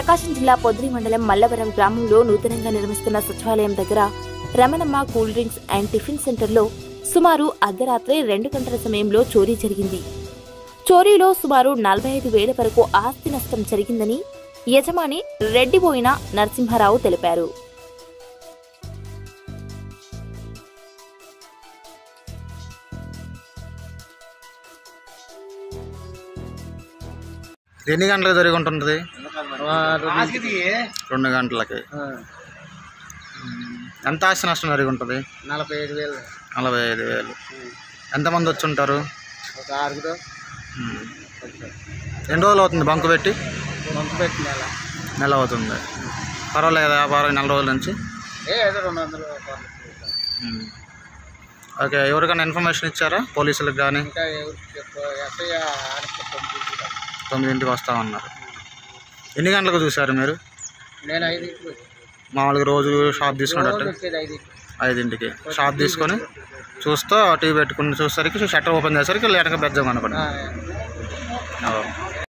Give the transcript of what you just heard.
ప్రకాశం జిల్లా పొద్రి మండలం మల్లవరం గ్రామంలో నూతనంగా నిర్మిస్తున్న సచివాలయం దగ్గర Ramanamma cool drinks and tiffin సెంటర్లో సుమారు అర్ధరాత్రి రెండు గంటల సమయంలో చోరీ జరిగింది చోరీలో సుమారు నలభై ఐదు వేల వరకు ఆస్తి నష్టం జరిగిందని యజమాని రెడ్డిబోయిన నరసింహారావు తెలిపారు ఎన్ని గంటలకు జరిగి ఉంటుంది రెండు గంటలకి ఎంత ఆస్తి నష్టం జరిగి ఉంటుంది నలభై ఐదు వేలు నలభై ఐదు వేలు ఎంతమంది వచ్చి ఉంటారు ఒక ఆరుగురు ఉమ్. ఎన్ని రోజులు అవుతుంది బంకు పెట్టి వంక పెట్టి నెల నెల అవుతుంది పర్వాలేదు వ్యాపారం నెల రోజుల నుంచి ఏ ఏదో రెండు వందలు రూపాయలు. ఉమ్. ఓకే ఎవరికైనా ఇన్ఫర్మేషన్ ఇచ్చారా పోలీసులకు కానీ ఇంకా ఎవరికి చెప్పు ఎస్ఐ ఆడకి తొమ్మిది తొమ్మిదింటికి వస్తామన్నారు ఎన్ని గంటలకు చూశారు మీరు నేను ఐదుకి వచ్చి మామూలుగా రోజు షాప్ తీసుకున్నట్టు రోజు వచ్చేది ఐదుకి ఐదింటికి షాప్ తీసుకొని చూస్తూ టీవీ పెట్టుకుని చూసేసరికి షట్టర్ ఓపెన్ చేసేసరికి లేటగా బెజ్జం కనపడింది ఆ, ఓ.